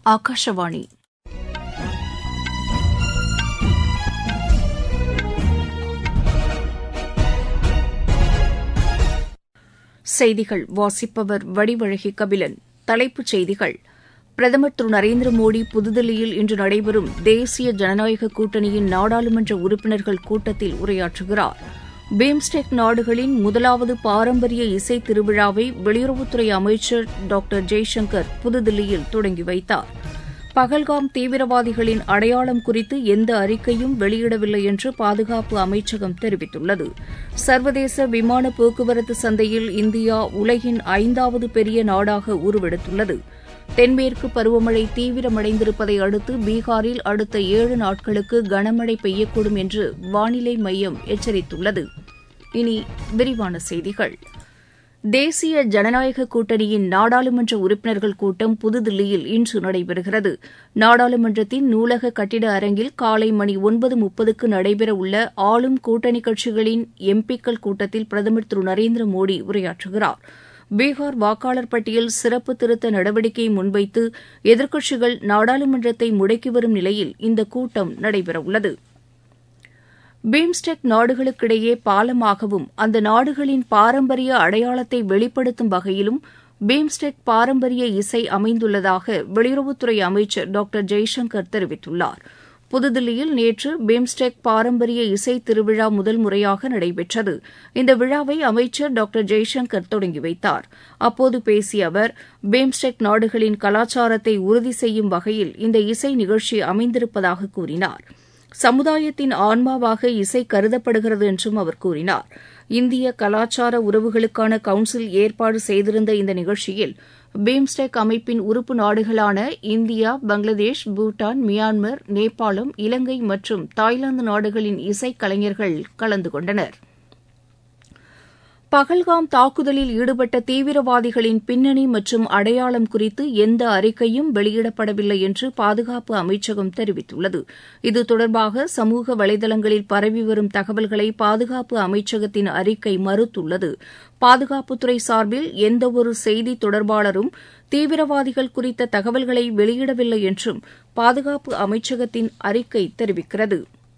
ஆகாஷவாணி செய்திகள் வாசிப்பவர் வடிவழகி கபிலன் தலைப்புச் செய்திகள் பிரதமர் திரு நரேந்திர மோடி புதுதில்லியில் இன்று நடைபெறும் தேசிய ஜனநாயக கூட்டணியின் நாடாளுமன்ற உறுப்பினர்கள் கூட்டத்தில் உரையாற்றுகிறார் பிம்ஸ்டெக் நாடுகளின் முதலாவது பாரம்பரிய இசை திருவிழாவை வெளியுறவுத்துறை அமைச்சர் டாக்டர் ஜெய்சங்கர் புதுதில்லியில் தொடங்கி வைத்தார் பகல்காம் தீவிரவாதிகளின் அடையாளம் குறித்து எந்த அறிக்கையும் வெளியிடவில்லை என்று பாதுகாப்பு அமைச்சகம் தெரிவித்துள்ளது சர்வதேச விமான போக்குவரத்து சந்தையில் இந்தியா உலகின் ஐந்தாவது பெரிய நாடாக உருவெடுத்துள்ளது தென்மேற்கு பருவமழை தீவிரமடைந்திருப்பதை அடுத்து பீகாரில் அடுத்த ஏழு நாட்களுக்கு கனமழை பெய்யக்கூடும் என்று வானிலை மையம் எச்சரித்துள்ளது இனி விரிவான செய்திகள் தேசிய ஜனநாயக கூட்டணியின் நாடாளுமன்ற உறுப்பினர்கள் கூட்டம் புதுதில்லியில் இன்று நடைபெறுகிறது நாடாளுமன்றத்தின் நூலக கட்டிட அரங்கில் காலை மணி ஒன்பது முப்பதுக்கு நடைபெறவுள்ள ஆளும் கூட்டணி கட்சிகளின் எம்பிக்கள் கூட்டத்தில் பிரதமர் திரு நரேந்திர மோடி உரையாற்றுகிறார் பீகார் வாக்காளர் பட்டியல் சிறப்பு திருத்த நடவடிக்கையை முன்வைத்து எதிர்க்கட்சிகள் நாடாளுமன்றத்தை முடக்கி வரும் நிலையில் இந்த கூட்டம் நடைபெறவுள்ளது பிம்ஸ்டெக் நாடுகளுக்கிடையே பாலமாகவும் அந்த நாடுகளின் பாரம்பரிய அடையாளத்தை வெளிப்படுத்தும் வகையிலும் பிம்ஸ்டெக் பாரம்பரிய இசை அமைந்துள்ளதாக வெளியுறவுத்துறை அமைச்சர் டாக்டர் ஜெய்சங்கர் தெரிவித்துள்ளார் புதுதில்லியில் நேற்று பிம்ஸ்டெக் பாரம்பரிய இசை திருவிழா முதல் முறையாக நடைபெற்றது இந்த விழாவை அமைச்சர் டாக்டர் ஜெய்சங்கர் தொடங்கி வைத்தார் அப்போது பேசிய அவர் பிம்ஸ்டெக் நாடுகளின் கலாச்சாரத்தை உறுதி செய்யும் வகையில் இந்த இசை நிகழ்ச்சி அமைந்திருப்பதாக கூறினார் சமுதாயத்தின் ஆன்மாவாக இசை கருதப்படுகிறது என்றும் அவர் கூறினார் இந்திய கலாச்சார உறவுகளுக்கான கவுன்சில் ஏற்பாடு செய்திருந்த இந்த நிகழ்ச்சியில் பிம்ஸ்டெக் அமைப்பின் உறுப்பு நாடுகளான இந்தியா பங்களாதேஷ் பூட்டான் மியான்மர் நேபாளம் இலங்கை மற்றும் தாய்லாந்து நாடுகளின் இசைக்கலைஞர்கள் கலந்து கொண்டனர் பகல்காம் தாக்குதலில் ஈடுபட்ட தீவிரவாதிகளின் பின்னணி மற்றும் அடையாளம் குறித்து எந்த அறிக்கையும் வெளியிடப்படவில்லை என்று பாதுகாப்பு அமைச்சகம் தெரிவித்துள்ளது இது தொடர்பாக சமூக வலைதளங்களில் பரவி வரும் தகவல்களை பாதுகாப்பு அமைச்சகத்தின் அறிக்கை மறுத்துள்ளது பாதுகாப்புத்துறை சார்பில் எந்தவொரு செய்தி தொடர்பாளரும் தீவிரவாதிகள் குறித்த தகவல்களை வெளியிடவில்லை என்றும் பாதுகாப்பு அமைச்சகத்தின் அறிக்கை தெரிவிக்கிறது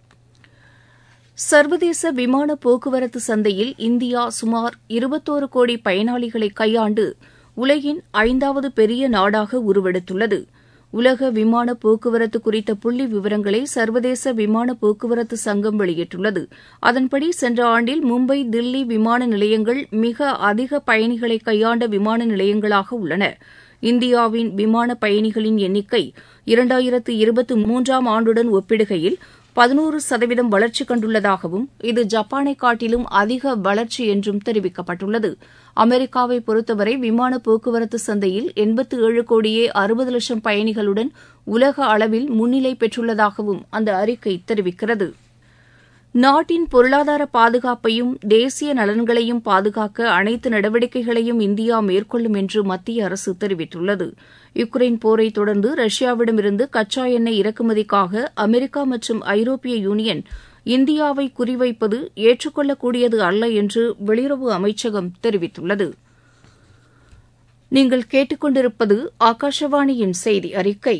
சர்வதேச விமான போக்குவரத்து சந்தையில் இந்தியா சுமார் இருபத்தோரு கோடி பயனாளிகளை கையாண்டு உலகின் ஐந்தாவது பெரிய நாடாக உருவெடுத்துள்ளது உலக விமான போக்குவரத்து குறித்த புள்ளி விவரங்களை சர்வதேச விமான போக்குவரத்து சங்கம் வெளியிட்டுள்ளது அதன்படி சென்ற ஆண்டில் மும்பை தில்லி விமான நிலையங்கள் மிக அதிக பயணிகளை கையாண்ட விமான நிலையங்களாக உள்ளன இந்தியாவின் விமான பயணிகளின் எண்ணிக்கை இரண்டாயிரத்து இருபத்தி மூன்றாம் ஆண்டுடன் ஒப்பிடுகையில் பதினோரு சதவீதம் வளர்ச்சி கண்டுள்ளதாகவும் இது ஜப்பானை காட்டிலும் அதிக வளர்ச்சி என்றும் தெரிவிக்கப்பட்டுள்ளது அமெரிக்காவை பொறுத்தவரை விமான போக்குவரத்து சந்தையில் எண்பத்து ஏழு கோடியே அறுபது லட்சம் பயணிகளுடன் உலக அளவில் முன்னிலை பெற்றுள்ளதாகவும் அந்த அறிக்கை தெரிவிக்கிறது நாட்டின் பொருளாதார பாதுகாப்பையும் தேசிய நலன்களையும் பாதுகாக்க அனைத்து நடவடிக்கைகளையும் இந்தியா மேற்கொள்ளும் என்று மத்திய அரசு தெரிவித்துள்ளது யுக்ரைன் போரை தொடர்ந்து ரஷ்யாவிடமிருந்து கச்சா எண்ணெய் இறக்குமதிக்காக அமெரிக்கா மற்றும் ஐரோப்பிய யூனியன் இந்தியாவை குறிவைப்பது ஏற்றுக்கொள்ளக்கூடியது அல்ல என்று வெளியுறவு அமைச்சகம் தெரிவித்துள்ளது நீங்கள் கேட்டுக்கொண்டிருப்பது ஆகாஷவாணியின் செய்தி அறிக்கை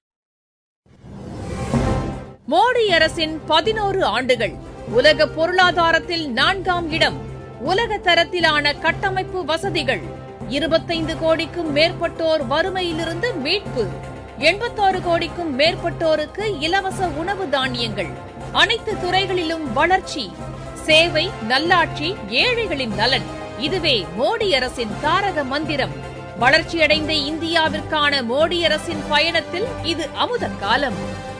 மோடி அரசின் பதினோரு ஆண்டுகள் உலக பொருளாதாரத்தில் நான்காம் இடம் உலக தரத்திலான கட்டமைப்பு வசதிகள் இருபத்தைந்து கோடிக்கும் மேற்பட்டோர் வறுமையிலிருந்து மீட்பு எண்பத்தாறு கோடிக்கும் மேற்பட்டோருக்கு இலவச உணவு தானியங்கள் அனைத்து துறைகளிலும் வளர்ச்சி சேவை நல்லாட்சி ஏழைகளின் நலன் இதுவே மோடி அரசின் தாரக மந்திரம் வளர்ச்சியடைந்த இந்தியாவிற்கான மோடி அரசின் பயணத்தில் இது அமுத காலம்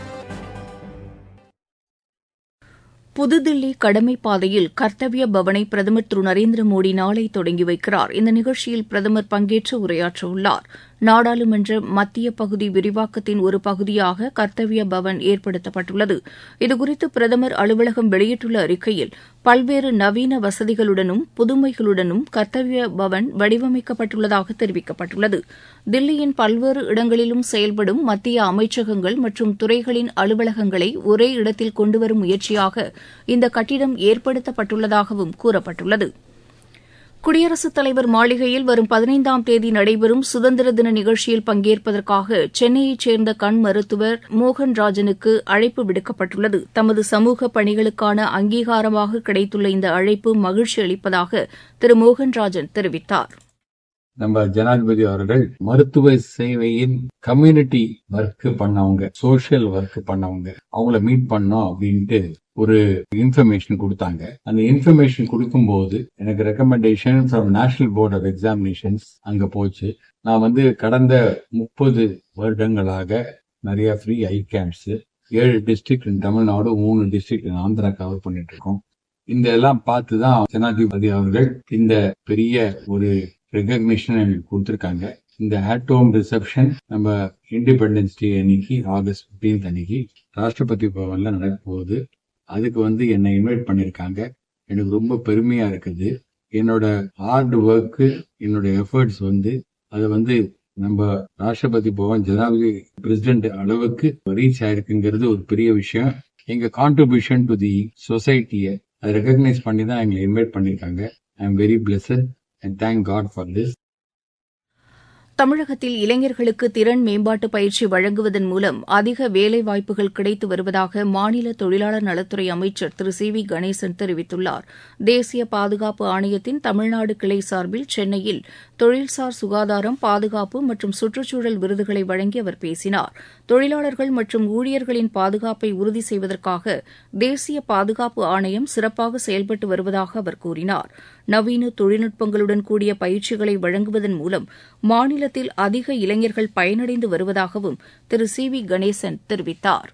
புதுதில்லி கடமை பாதையில் கர்த்தவ்ய பவனை பிரதமர் திரு நரேந்திர மோடி நாளை தொடங்கி வைக்கிறார் இந்த நிகழ்ச்சியில் பிரதமர் பங்கேற்று உரையாற்றவுள்ளார் நாடாளுமன்ற மத்திய பகுதி விரிவாக்கத்தின் ஒரு பகுதியாக கர்த்தவ்ய பவன் ஏற்படுத்தப்பட்டுள்ளது இதுகுறித்து பிரதமர் அலுவலகம் வெளியிட்டுள்ள அறிக்கையில் பல்வேறு நவீன வசதிகளுடனும் புதுமைகளுடனும் கர்த்தவ்ய பவன் வடிவமைக்கப்பட்டுள்ளதாக தெரிவிக்கப்பட்டுள்ளது தில்லியின் பல்வேறு இடங்களிலும் செயல்படும் மத்திய அமைச்சகங்கள் மற்றும் துறைகளின் அலுவலகங்களை ஒரே இடத்தில் கொண்டுவரும் முயற்சியாக இந்த கட்டிடம் ஏற்படுத்தப்பட்டுள்ளதாகவும் கூறப்பட்டுள்ளது குடியரசுத் தலைவர் மாளிகையில் வரும் பதினைந்தாம் தேதி நடைபெறும் சுதந்திர தின நிகழ்ச்சியில் பங்கேற்பதற்காக சென்னையைச் சேர்ந்த கண் மருத்துவர் மோகன்ராஜனுக்கு அழைப்பு விடுக்கப்பட்டுள்ளது தமது சமூக பணிகளுக்கான அங்கீகாரமாக கிடைத்துள்ள இந்த அழைப்பு மகிழ்ச்சி அளிப்பதாக திரு மோகன்ராஜன் தெரிவித்தார் நம்ம ஜனாதிபதி அவர்கள் மருத்துவ சேவையின் கம்யூனிட்டி ஒர்க் பண்ணவங்க சோசியல் ஒர்க் பண்ணவங்க அவங்கள மீட் பண்ணோம் அப்படின்ட்டு ஒரு இன்ஃபர்மேஷன் கொடுத்தாங்க அந்த இன்ஃபர்மேஷன் கொடுக்கும்போது எனக்கு recommendation from National Board of Examinations அங்க போச்சு நான் வந்து கடந்த முப்பது வருடங்களாக நிறைய ஃப்ரீ ஐ கேம்ப்ஸ் ஏழு டிஸ்ட்ரிக்ட் தமிழ்நாடு மூணு டிஸ்ட்ரிக்ட் ஆந்திரா கவர் பண்ணிட்டு இருக்கோம் இந்த எல்லாம் பார்த்து தான் ஜனாதிபதி அவர்கள் இந்த பெரிய ஒரு ரெகக்னிஷன் எனக்கு கொடுத்துருக்காங்க இந்த ஆட்டோம் ரிசப்ஷன் நம்ம இண்டிபெண்டன்ஸ் டே அன்னைக்கு ஆகஸ்ட் பிப்டீன்த் அன்னைக்கு ராஷ்டிரபதி பவன்ல நடக்க போகுது அதுக்கு வந்து என்னை இன்வைட் பண்ணியிருக்காங்க எனக்கு ரொம்ப பெருமையா இருக்குது என்னோட ஹார்ட் ஒர்க்கு என்னோட எஃபர்ட்ஸ் வந்து அதை வந்து நம்ம ராஷ்டிரபதி பவன் ஜனாதிபதி பிரசிடென்ட் அளவுக்கு ரீச் ஆயிருக்குங்கிறது ஒரு பெரிய விஷயம் எங்க கான்ட்ரிபியூஷன் டு தி சொசைட்டியை அதை ரெகக்னைஸ் பண்ணி தான் எங்களை இன்வைட் பண்ணியிருக்காங்க I am very blessed and thank God for this தமிழகத்தில் இளைஞர்களுக்கு திறன் மேம்பாட்டு பயிற்சி வழங்குவதன் மூலம் அதிக வேலைவாய்ப்புகள் கிடைத்து வருவதாக மாநில தொழிலாளர் நலத்துறை அமைச்சர் திரு சி வி கணேசன் தெரிவித்துள்ளார் தேசிய பாதுகாப்பு ஆணையத்தின் தமிழ்நாடு கிளை சார்பில் சென்னையில் தொழில்சார் சுகாதாரம் பாதுகாப்பு மற்றும் சுற்றுச்சூழல் விருதுகளை வழங்கி அவர் பேசினார் தொழிலாளர்கள் மற்றும் ஊழியர்களின் பாதுகாப்பை உறுதி செய்வதற்காக தேசிய பாதுகாப்பு ஆணையம் சிறப்பாக செயல்பட்டு வருவதாக அவர் கூறினார் நவீன தொழில்நுட்பங்களுடன் கூடிய பயிற்சிகளை வழங்குவதன் மூலம் மாநிலத்தில் அதிக இளைஞர்கள் பயனடைந்து வருவதாகவும் திரு சி வி கணேசன் தெரிவித்தார்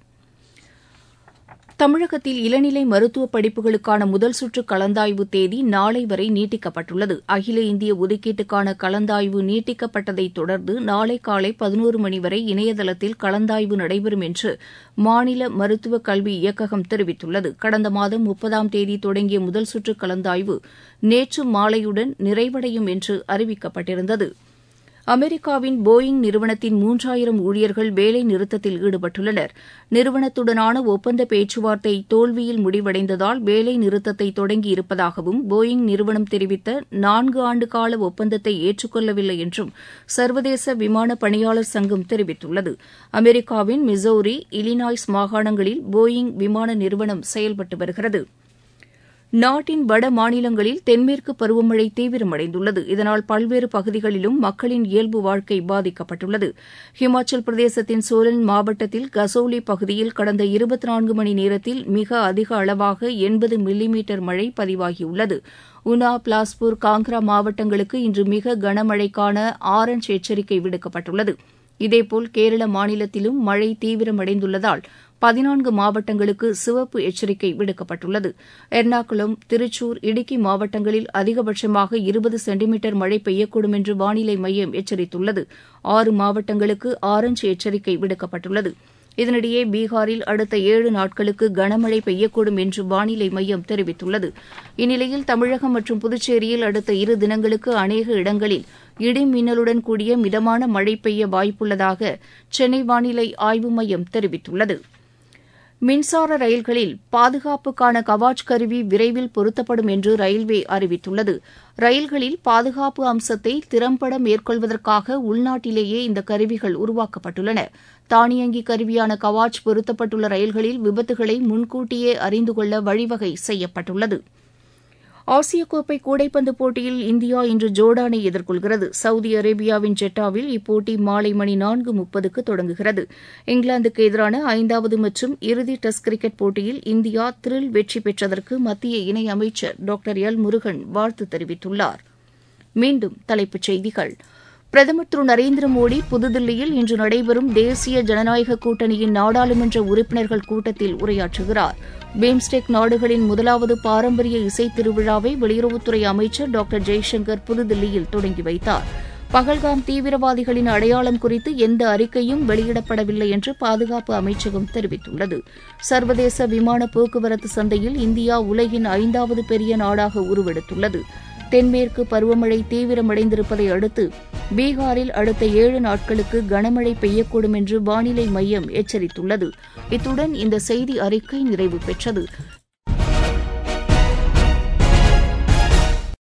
தமிழகத்தில் இளநிலை மருத்துவ படிப்புகளுக்கான முதல் சுற்று கலந்தாய்வு தேதி நாளை வரை நீட்டிக்கப்பட்டுள்ளது அகில இந்திய ஒதுக்கீட்டுக்கான கலந்தாய்வு நீட்டிக்கப்பட்டதை தொடர்ந்து நாளை காலை பதினோரு மணி வரை இணையதளத்தில் கலந்தாய்வு நடைபெறும் என்று மாநில மருத்துவ கல்வி இயக்ககம் தெரிவித்துள்ளது கடந்த மாதம் முப்பதாம் தேதி தொடங்கிய முதல் சுற்று கலந்தாய்வு நேற்று மாலையுடன் நிறைவடையும் என்று அறிவிக்கப்பட்டிருந்தது அமெரிக்காவின் போயிங் நிறுவனத்தின் மூன்றாயிரம் ஊழியர்கள் வேலை நிறுத்தத்தில் ஈடுபட்டுள்ளனர் நிறுவனத்துடனான ஒப்பந்த பேச்சுவார்த்தை தோல்வியில் முடிவடைந்ததால் வேலை நிறுத்தத்தை தொடங்கியிருப்பதாகவும் போயிங் நிறுவனம் தெரிவித்த நான்கு ஆண்டு கால ஒப்பந்தத்தை ஏற்றுக்கொள்ளவில்லை என்றும் சர்வதேச விமான பணியாளர் சங்கம் தெரிவித்துள்ளது அமெரிக்காவின் மிசோரி இலினாய்ஸ் மாகாணங்களில் போயிங் விமான நிறுவனம் செயல்பட்டு வருகிறது நாட்டின் வட மாநிலங்களில் தென்மேற்கு பருவமழை தீவிரமடைந்துள்ளது இதனால் பல்வேறு பகுதிகளிலும் மக்களின் இயல்பு வாழ்க்கை பாதிக்கப்பட்டுள்ளது ஹிமாச்சல் பிரதேசத்தின் சோலன் மாவட்டத்தில் கசோலி பகுதியில் கடந்த இருபத்தி நான்கு மணி நேரத்தில் மிக அதிக அளவாக எண்பது மில்லிமீட்டர் மழை பதிவாகியுள்ளது உனா பிலாஸ்பூர் காங்க்ரா மாவட்டங்களுக்கு இன்று மிக கனமழைக்கான ஆரஞ்ச் எச்சரிக்கை விடுக்கப்பட்டுள்ளது இதேபோல் கேரள மாநிலத்திலும் மழை தீவிரமடைந்துள்ளதால் பதினான்கு மாவட்டங்களுக்கு சிவப்பு எச்சரிக்கை விடுக்கப்பட்டுள்ளது எர்ணாகுளம் திருச்சூர் இடுக்கி மாவட்டங்களில் அதிகபட்சமாக இருபது சென்டிமீட்டர் மழை பெய்யக்கூடும் என்று வானிலை மையம் எச்சரித்துள்ளது ஆறு மாவட்டங்களுக்கு ஆரஞ்சு எச்சரிக்கை விடுக்கப்பட்டுள்ளது இதனிடையே பீகாரில் அடுத்த ஏழு நாட்களுக்கு கனமழை பெய்யக்கூடும் என்று வானிலை மையம் தெரிவித்துள்ளது இந்நிலையில் தமிழகம் மற்றும் புதுச்சேரியில் அடுத்த இரு தினங்களுக்கு அநேக இடங்களில் இடி மின்னலுடன் கூடிய மிதமான மழை பெய்ய வாய்ப்புள்ளதாக சென்னை வானிலை ஆய்வு மையம் தெரிவித்துள்ளது மின்சார ரயில்களில் பாதுகாப்புக்கான கவாச் கருவி விரைவில் பொருத்தப்படும் என்று ரயில்வே அறிவித்துள்ளது ரயில்களில் பாதுகாப்பு அம்சத்தை திறம்பட மேற்கொள்வதற்காக உள்நாட்டிலேயே இந்த கருவிகள் உருவாக்கப்பட்டுள்ளன தானியங்கி கருவியான கவாச் பொருத்தப்பட்டுள்ள ரயில்களில் விபத்துகளை முன்கூட்டியே அறிந்து கொள்ள வழிவகை செய்யப்பட்டுள்ளது ஆசிய கோப்பை கூடைப்பந்து போட்டியில் இந்தியா இன்று ஜோர்டானை எதிர்கொள்கிறது சவுதி அரேபியாவின் ஜெட்டாவில் இப்போட்டி மாலை மணி நான்கு முப்பதுக்கு தொடங்குகிறது இங்கிலாந்துக்கு எதிரான ஐந்தாவது மற்றும் இறுதி டெஸ்ட் கிரிக்கெட் போட்டியில் இந்தியா த்ரில் வெற்றி பெற்றதற்கு மத்திய இணையமைச்சர் டாக்டர் எல் முருகன் வாழ்த்து தெரிவித்துள்ளார் மீண்டும் தலைப்புச் செய்திகள் பிரதமர் திரு நரேந்திர மோடி புதுதில்லியில் இன்று நடைபெறும் தேசிய ஜனநாயக கூட்டணியின் நாடாளுமன்ற உறுப்பினர்கள் கூட்டத்தில் உரையாற்றுகிறார் பிம்ஸ்டெக் நாடுகளின் முதலாவது பாரம்பரிய இசை திருவிழாவை வெளியுறவுத்துறை அமைச்சர் டாக்டர் ஜெய்சங்கர் புதுதில்லியில் தொடங்கி வைத்தார் பகல்காம் தீவிரவாதிகளின் அடையாளம் குறித்து எந்த அறிக்கையும் வெளியிடப்படவில்லை என்று பாதுகாப்பு அமைச்சகம் தெரிவித்துள்ளது சர்வதேச விமான போக்குவரத்து சந்தையில் இந்தியா உலகின் ஐந்தாவது பெரிய நாடாக உருவெடுத்துள்ளது தென்மேற்கு பருவமழை தீவிரமடைந்திருப்பதை அடுத்து பீகாரில் அடுத்த ஏழு நாட்களுக்கு கனமழை பெய்யக்கூடும் என்று வானிலை மையம் எச்சரித்துள்ளது இத்துடன் இந்த செய்தி அறிக்கை நிறைவு பெற்றது